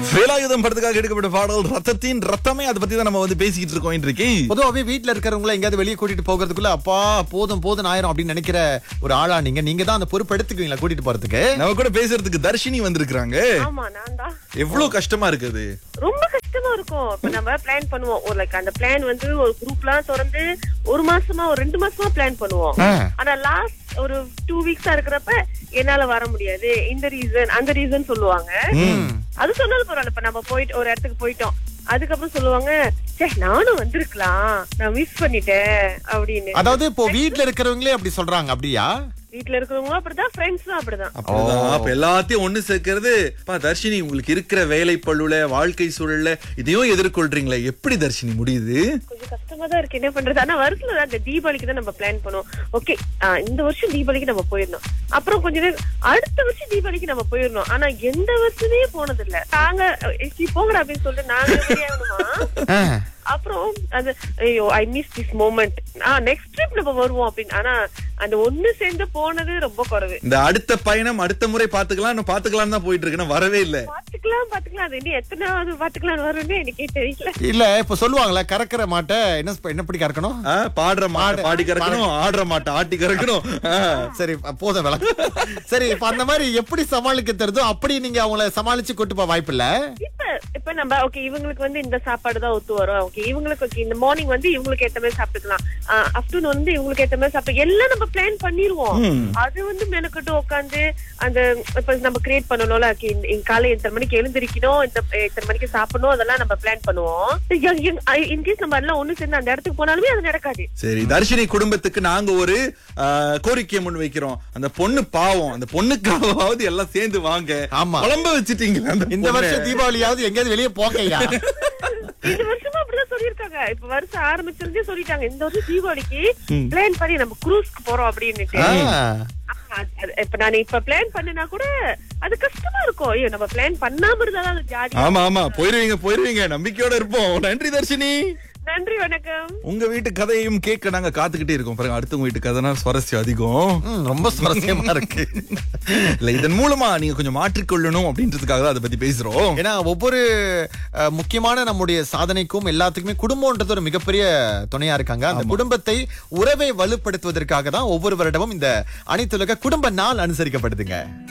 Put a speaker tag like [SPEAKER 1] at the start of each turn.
[SPEAKER 1] வேலாயுதம் படத்துக்காக எடுக்கப்பட்ட பாடல் ரத்தத்தின் ரத்தமே அதை பத்தி தான் நம்ம வந்து பேசிக்கிட்டு இருக்கோம் இன்றைக்கு
[SPEAKER 2] பொதுவாகவே வீட்ல இருக்கிறவங்கள எங்கேயாவது வெளியே கூட்டிட்டு போகிறதுக்குள்ள அப்பா போதும் போதும் ஆயிரம் அப்படின்னு நினைக்கிற ஒரு ஆளா நீங்க நீங்க தான் அந்த பொறுப்பு எடுத்துக்குவீங்களா கூட்டிட்டு போறதுக்கு
[SPEAKER 1] நம்ம கூட பேசுறதுக்கு தர்ஷினி வந்திருக்காங்க
[SPEAKER 3] ஆமா நான் தான்
[SPEAKER 1] எவ்வளவு கஷ்டமா இருக்குது
[SPEAKER 3] ரொம்ப கஷ்டமா இருக்கும் இப்ப நம்ம பிளான் பண்ணுவோம் ஒரு லைக் அந்த பிளான் வந்து ஒரு குரூப்லாம் திறந்து ஒரு மாசமா ஒரு ரெண்டு மாசமா பிளான் பண்ணுவோம்
[SPEAKER 2] ஆ.
[SPEAKER 3] ஆனா லாஸ்ட் ஒரு டூ வீக்ஸா இருக்கிறப்ப என்னால வர முடியாது இந்த ரீசன் அந்த ரீசன் சொல்லுவாங்க அது சொன்னது பரவாயில்ல இப்ப நம்ம போயிட்டு ஒரு இடத்துக்கு போயிட்டோம் அதுக்கப்புறம் சொல்லுவாங்க சே நானும் வந்திருக்கலாம் நான் மிஸ் பண்ணிட்டேன் அப்படின்னு
[SPEAKER 2] அதாவது இப்போ வீட்ல இருக்கிறவங்களே அப்படி சொல்றாங்க அப்படியா
[SPEAKER 3] வீட்ல இருக்கிறவங்களும் அப்படிதான் ஃப்ரெண்ட்ஸும் அப்படிதான்
[SPEAKER 1] அப்படிதான் அப்ப எல்லாத்தையும் ஒண்ணு சேர்க்கறது பா தர்ஷினி உங்களுக்கு இருக்கிற வேலை பழுல வாழ்க்கை சூழல்ல இதையும் எதிர்கொள்றீங்களே எப்படி தர்ஷினி முடியுது
[SPEAKER 3] கொஞ்சம் கஷ்டமா தான் இருக்கு என்ன பண்றது ஆனா வருஷத்துல தான் இந்த தீபாவளிக்கு தான் நம்ம பிளான் பண்ணுவோம் ஓகே இந்த வருஷம் தீபாவளிக்கு நம்ம போயிடணும் அப்புறம் கொஞ்ச நேரம் அடுத்த வருஷம் தீபாவளிக்கு நம்ம போயிடணும் ஆனா எந்த வருஷமே போனது இல்ல நாங்க அஹ், சீ, போங்கடா அப்படின்னு சொல்லிட்டு நாங்க வெளியாகணுமா
[SPEAKER 2] ஆ.
[SPEAKER 3] அப்புறம் அது ஐயோ ஐ மிஸ் திஸ் மூமெண்ட் ஆ நெக்ஸ்ட் ட்ரிப் நம்ம வருவோம் அப்படின்னு ஆனா அந்த ஒண்ணு சேர்ந்து போனது ரொம்ப குறைவு
[SPEAKER 1] இந்த அடுத்த பயணம் அடுத்த முறை பாத்துக்கலாம் இன்னும் பாத்துக்கலாம் தான் போயிட்டு இருக்கு வரவே இல்ல
[SPEAKER 3] பாத்துக்கலாம் பாத்துக்கலாம் அது இன்னும் எத்தனாவது பாத்துக்கலாம் வரும்னு எனக்கே தெரியல
[SPEAKER 2] இல்ல இப்ப சொல்லுவாங்களே கறக்கிற மாட்டை என்ன ஸ்ப- என்ன எப்படி கறக்கணும்
[SPEAKER 1] ஆ, பாடுற மாட்டை பாடி கறக்கணும் ஆடுற மாட்டை ஆட்டி கறக்கணும் ஆ.
[SPEAKER 2] சரி போதும் விளக்கு சரி இப்ப அந்த மாதிரி எப்படி சமாளிக்க தெரியுதோ அப்படி நீங்க அவங்கள சமாளிச்சு கூட்டு போக வாய்ப்பு இல்ல
[SPEAKER 3] இப்ப இப்ப நம்ம ஓகே இவங்களுக்கு வந்து இந்த சாப்பாடு தான் ஒத்து வரும் ஓகே இவங்களுக்கு okay, இந்த மார்னிங் வந்து இவங்களுக்கு ஏத்த மாதிரி சாப்பிட்டுக்கலாம் ஆஃப்டர்நூன் வந்து இவங்களுக்கு ஏத்த மாதிரி சாப்பிட்டு எல்லாம் நம்ம பிளான் பண்ணிருவோம் அது வந்து மெனக்கிட்டு உட்காந்து அந்த இப்ப நம்ம கிரியேட் பண்ணணும்ல okay, இந்த- இந்த காலை இத்தனை மணிக்கு எழுந்திருக்கணும் இந்த இத்தனை மணிக்கு சாப்பிடணும் அதெல்லாம் நம்ம பிளான் பண்ணுவோம் இன்கேஸ் நம்ம எல்லாம் ஒண்ணு சேர்ந்து அந்த இடத்துக்கு போனாலுமே அது நடக்காது
[SPEAKER 1] சரி தர்ஷினி குடும்பத்துக்கு நாங்க ஒரு ஆ, கோரிக்கையை முன் வைக்கிறோம் அந்த பொண்ணு பாவம் அந்த பொண்ணுக்காவது எல்லாம் சேர்ந்து வாங்க
[SPEAKER 2] ஆமா.
[SPEAKER 1] குழம்ப வச்சுட்டீங்களா அந்த
[SPEAKER 2] இந்த
[SPEAKER 1] பொண்ணை?
[SPEAKER 2] வருஷம் தீபாவளியாவது எங்கேயாவது வெளியே போகையா
[SPEAKER 3] இந்த வருஷமா அப்படிதான் சொல்லிருக்காங்க இப்ப வருஷம் ஆரம்பிச்சிருந்தே சொல்லிட்டாங்க இந்த வருஷம் தீபாவளிக்கு பிளான் பண்ணி நம்ம குரூஸ்க்கு போறோம் அப்படின்னுட்டு ஆமா, அது- அது- இப்ப நான் இப்ப பிளான் பண்ணினா கூட அது கஷ்டமா இருக்கும் ஐயோ நம்ம பிளான் பண்ணாம இருந்தாலும் அது ஜாலி
[SPEAKER 1] ஆமா ஆமா போயிருவீங்க போயிருவீங்க நம்பிக்கையோட இருப்போம் நன்றி தர்ஷினி
[SPEAKER 3] நன்றி வணக்கம்
[SPEAKER 1] உங்க வீட்டு கதையும் கேட்க நாங்க காத்துக்கிட்டே இருக்கோம் பாருங்க அடுத்தவங்க வீட்டு கதைனா சுவாரஸ்யம் அதிகம்
[SPEAKER 2] ம், ரொம்ப சுவாரஸ்யமா இருக்கு
[SPEAKER 1] இல்ல இதன் மூலமா நீங்க கொஞ்சம் மாற்றிக்கொள்ளணும் அப்படின்றதுக்காக தான் அதை பத்தி பேசுறோம்
[SPEAKER 2] ஏன்னா ஒவ்வொரு அஹ், முக்கியமான நம்முடைய சாதனைக்கும் எல்லாத்துக்குமே குடும்பம்ன்றது ஒரு மிகப்பெரிய துணையா இருக்காங்க அந்த குடும்பத்தை உறவை வலுப்படுத்துவதற்காக தான் ஒவ்வொரு வருடமும் இந்த அனைத்துலக குடும்ப நாள் அனுசரிக்கப்படுதுங்க